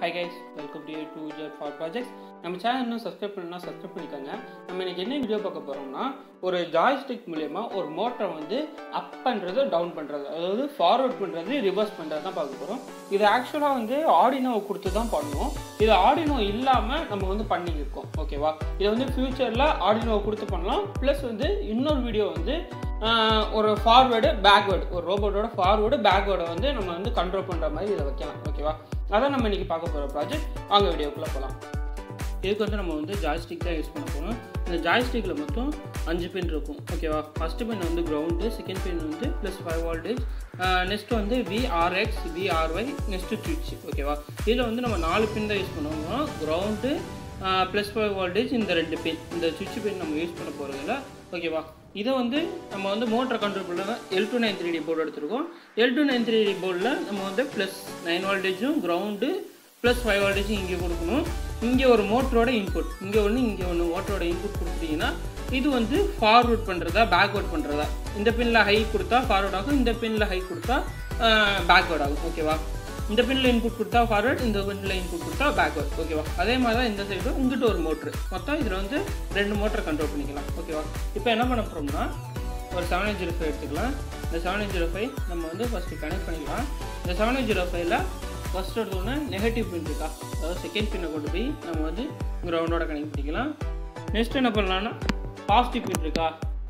high guys welcome to to jet for projects நம்ம channel இன்னும் subscribe பண்ணா subscribe பண்ணிக்கோங்க நம்ம இன்னைக்கு என்ன வீடியோ பார்க்க போகிறோம்னா ஒரு ஜாய்ஸ்டிக் மூலயமா ஒரு மோட்டரை வந்து அப் பண்ணுறது டவுன் பண்ணுறது அதாவது ஃபார்வர்ட் பண்ணுறது ரிவர்ஸ் பண்ணுறது தான் பார்க்க போகிறோம் இது ஆக்சுவலாக வந்து ஆடினோ கொடுத்து தான் பண்ணுவோம் இது ஆடினோ இல்லாமல் நம்ம வந்து பண்ணியிருக்கோம் ஓகேவா இதை வந்து ஃப்யூச்சரில் ஆடினோ கொடுத்து பண்ணலாம் ப்ளஸ் வந்து இன்னொரு வீடியோ வந்து ஆஹ், ஒரு ஃபார்வேர்டு பேக்வேர்டு ஒரு ரோபோட்டோட ஃபார்வேர்டு பேக்வேர்டை வந்து நம்ம வந்து கண்ட்ரோல் பண்ணுற மாதிரி இதை வைக்கலாம் ஓகேவா அதான் நம்ம இன்னைக்கு பார்க்க போகிற ப்ராஜெக்ட் வாங்க வீடியோக்குள்ளே போகலாம் இதுக்கு வந்து நம்ம வந்து ஜாய்ஸ்டிக் தான் யூஸ் பண்ண போகிறோம் இந்த ஜாய்ஸ்டிக்கில் மொத்தம் அஞ்சு பின் இருக்கும் ஓகேவா ஃபஸ்ட்டு பின் வந்து கிரவுண்டு செகண்ட் பின் வந்து ப்ளஸ் ஃபைவ் வோல்டேஜ் நெக்ஸ்ட் வந்து விஆர்எக்ஸ் விஆர்ஒய் நெக்ஸ்ட்டு சுவிட்ச் ஓகேவா இதில் வந்து நம்ம நாலு பின் தான் யூஸ் பண்ணுவோம் கிரவுண்டு ப்ளஸ் ஃபைவ் வோல்டேஜ் இந்த ரெண்டு பின் இந்த சுவிட்ச் பின் நம்ம யூஸ் பண்ண போகிறதில்ல ஓகேவா இதை வந்து நம்ம வந்து மோட்டரை கண்ட்ரோல் பண்ண L two nine three D board எடுத்திருக்கோம் L two nine three D போர்டில் நம்ம வந்து ப்ளஸ் நைன் வோல்டேஜும் கிரவுண்டு ப்ளஸ் ஃபைவ் வோல்டேஜும் இங்கே கொடுக்கணும் இங்கே ஒரு மோட்டரோட இன்புட் இங்கே ஒன்று இங்கே ஒன்று மோட்டரோட இன்புட் கொடுத்தீங்கன்னா இது வந்து ஃபார்வர்ட் பண்ணுறதா பேக்வர்ட் பண்ணுறதா இந்த பின்னில் ஹை கொடுத்தா ஃபார்வர்ட் ஆகும் இந்த பின்னில் ஹை கொடுத்தா பேக்வர்ட் ஆகும் ஓகேவா இந்த பின்னில் இன்புட் கொடுத்தா ஃபார்வர்ட் இந்த பின்னில் இன்புட் கொடுத்தா பேக்வர்ட் ஓகேவா அதே மாதிரி தான் இந்த சைடு இங்கிட்ட ஒரு மோட்ரு மொத்தம் இதில் வந்து ரெண்டு மோட்டரை கண்ட்ரோல் பண்ணிக்கலாம் ஓகேவா இப்போ என்ன பண்ண போகிறோம்னா ஒரு செவன் எயிட் ஜீரோ ஃபைவ் எடுத்துக்கலாம் இந்த செவன் எயிட் ஜீரோ ஃபைவ் நம்ம வந்து ஃபஸ்ட்டு கனெக்ட் பண்ணிக்கலாம் இந்த செவன் எயிட் ஜீரோ ஃபைவ்ல ஃபஸ்ட் எடுத்தோன்னே நெகட்டிவ் பின் இருக்கா அதாவது செகண்ட் பின்னை கொண்டு போய் நம்ம வந்து கிரவுண்டோட கனெக்ட் பண்ணிக்கலாம் நெக்ஸ்ட் என்ன பண்ணலாம்னா பாசிட்டிவ் பின் இருக்கா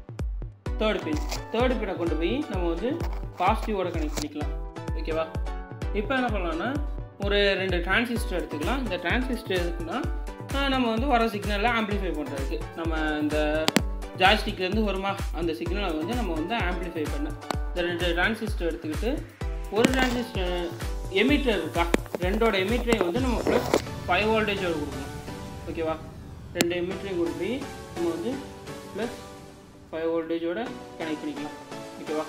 தேர்ட் பின் தேர்ட் பின்னை கொண்டு போய் நம்ம வந்து பாசிட்டிவோட கனெக்ட் பண்ணிக்கலாம் ஓகேவா இப்போ என்ன பண்ணலாம்னா ஒரு ரெண்டு டிரான்சிஸ்டர் எடுத்துக்கலாம் இந்த டிரான்சிஸ்டர் எதுக்குன்னா ஆஹ் நம்ம வந்து வர சிக்னலை ஆம்ப்ளிஃபை பண்ணுறதுக்கு நம்ம இந்த ஜாய்ஸ்டிக்லேருந்து வருமா அந்த சிக்னலை வந்து நம்ம வந்து ஆம்ப்ளிஃபை பண்ண இந்த ரெண்டு டிரான்சிஸ்டர் எடுத்துக்கிட்டு ஒரு டிரான்சிஸ்டர் எமிட்டர் இருக்கா ரெண்டோட எமிட்டரையும் வந்து நம்ம ப்ளஸ் ஃபைவ் வோல்டேஜோட கொடுக்கணும் ஓகேவா ரெண்டு எமிட்டரையும் கொண்டு போய் நம்ம வந்து ப்ளஸ் ஃபைவ் வோல்டேஜோட கனெக்ட் பண்ணிக்கலாம் ஓகேவா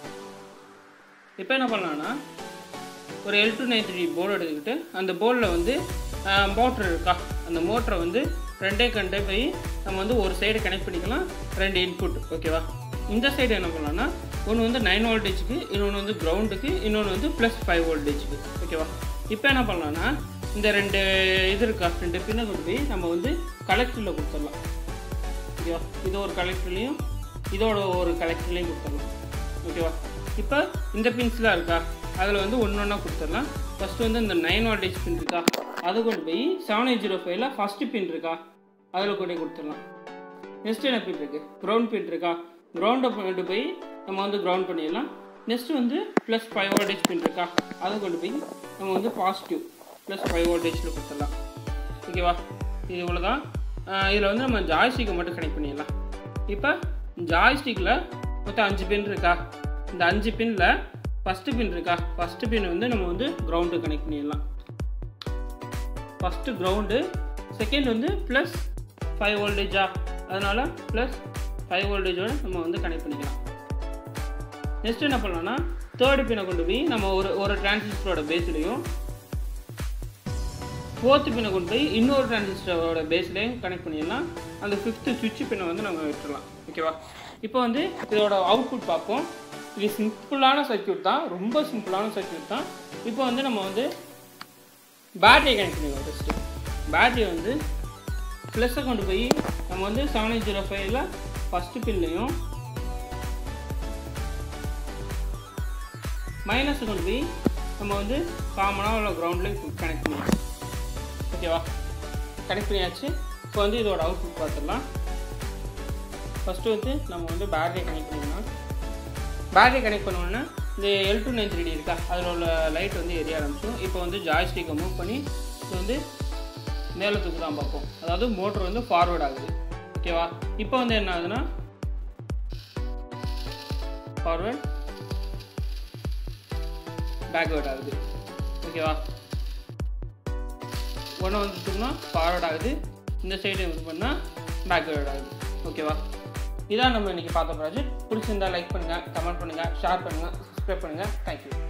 இப்போ என்ன பண்ணலாம்னா ஒரு L two nine three board எடுத்துக்கிட்டு அந்த போர்டில் வந்து மோட்ரு இருக்கா அந்த மோட்டரை வந்து ரெண்டே கண்டே போய் நம்ம வந்து ஒரு சைடு கனெக்ட் பண்ணிக்கலாம் ரெண்டு இன்புட் ஓகேவா இந்த சைடு என்ன பண்ணலாம்னா ஒன்று வந்து நைன் வோல்டேஜுக்கு இன்னொன்று வந்து கிரவுண்டுக்கு இன்னொன்று வந்து ப்ளஸ் ஃபைவ் வோல்டேஜுக்கு ஓகேவா இப்போ என்ன பண்ணலாம்னா இந்த ரெண்டு இது இருக்கா ரெண்டு பின்னை கொண்டு போய் நம்ம வந்து கலெக்டரில் கொடுத்துடலாம் ஓகேவா இது ஒரு கலெக்டர்லேயும் இதோட ஒரு கலெக்டர்லேயும் கொடுத்துடலாம் ஓகேவா இப்போ இந்த பின்ஸ்லாம் இருக்கா அதில் வந்து ஒன்று ஒன்றா கொடுத்துடலாம் ஃபஸ்ட்டு வந்து இந்த நைன் வோல்டேஜ் பின் இருக்கா அதை கொண்டு போய் செவன் எயிட் ஜீரோ ஃபைவ்ல ஃபஸ்ட்டு பின் இருக்கா அதில் கொண்டு போய் கொடுத்துடலாம் நெக்ஸ்ட் என்ன பின் இருக்குது கிரவுண்ட் பின் இருக்கா கிரவுண்டை கொண்டு போய் நம்ம வந்து கிரவுண்ட் பண்ணிடலாம் நெக்ஸ்ட் வந்து ப்ளஸ் ஃபைவ் வோல்டேஜ் பின் இருக்கா அதை கொண்டு போய் நம்ம வந்து பாசிட்டிவ் ப்ளஸ் ஃபைவ் வோல்டேஜில் கொடுத்துடலாம் ஓகேவா இது இவ்வளோ தான் இதில் வந்து நம்ம ஜாய்ஸ்டிக்கை மட்டும் கனெக்ட் பண்ணிடலாம் இப்போ ஜாய்ஸ்டிக்கில் மொத்தம் அஞ்சு பின் இருக்கா இந்த அஞ்சு பின்னில் ஃபஸ்ட்டு பின் இருக்கா ஃபஸ்ட்டு பின் வந்து நம்ம வந்து கிரவுண்டு கனெக்ட் பண்ணிடலாம் ஃபஸ்ட்டு கிரவுண்டு செகண்ட் வந்து ப்ளஸ் ஃபைவ் வோல்டேஜா அதனால் ப்ளஸ் ஃபைவ் வோல்டேஜோட நம்ம வந்து கனெக்ட் பண்ணிக்கலாம் நெக்ஸ்ட் என்ன பண்ணலாம்னா தேர்டு பின்னை கொண்டு போய் நம்ம ஒரு ஒரு டிரான்சிஸ்டரோட பேஸ்லையும் ஃபோர்த்து பின்னை கொண்டு போய் இன்னொரு டிரான்சிஸ்டரோட பேஸ்லேயும் கனெக்ட் பண்ணிடலாம் அந்த ஃபிஃப்த்து சுவிட்ச் பின்னை வந்து நம்ம விட்டுறலாம் ஓகேவா இப்போ வந்து இதோட அவுட்புட் பார்ப்போம் இது சிம்பிளான சர்க்யூட் தான் ரொம்ப சிம்பிளான சர்க்யூட் தான் இப்போ வந்து நம்ம வந்து பேட்டரியை கனெக்ட் பண்ணிடுவோம் ஃபஸ்ட்டு பேட்டரி வந்து ப்ளஸ்ஸை கொண்டு போய் நம்ம வந்து செவன் எயிட் ஜீரோ ஃபைவ்ல ஃபஸ்ட்டு பின்லையும் மைனஸை கொண்டு போய் நம்ம வந்து காமனாக உள்ள கிரவுண்ட்லேயும் கனெக்ட் பண்ணிடுவோம் ஓகேவா கனெக்ட் பண்ணியாச்சு இப்போ வந்து இதோட அவுட்புட் பார்த்துடலாம் ஃபஸ்ட்டு வந்து நம்ம வந்து பேட்டரி கனெக்ட் பண்ணிக்கலாம் பேட்டரி கனெக்ட் பண்ணோன்னா இந்த L two nine three D இருக்கா அதில் உள்ள லைட் வந்து எரிய ஆரம்பிச்சிடும் இப்போ வந்து ஜாய்ஸ்டிக்கை மூவ் பண்ணி இது வந்து மேலே தூக்கு தான் பார்ப்போம் அதாவது மோட்டர் வந்து ஃபார்வர்ட் ஆகுது ஓகேவா இப்போ வந்து என்ன ஆகுதுன்னா ஃபார்வர்ட் பேக்வேர்ட் ஆகுது ஓகேவா ஒன்று வந்து தூக்குனா ஃபார்வர்ட் ஆகுது இந்த சைடு இது பண்ணால் பேக்வேர்ட் ஆகுது ஓகேவா இதான் நம்ம இன்றைக்கி பார்த்த ப்ராஜெக்ட் பிடிச்சிருந்தா லைக் பண்ணுங்கள் கமெண்ட் பண்ணுங்கள் ஷேர் பண்ணுங்கள் சப்ஸ்கிரைப் பண்ணுங்கள் தேங்க்யூ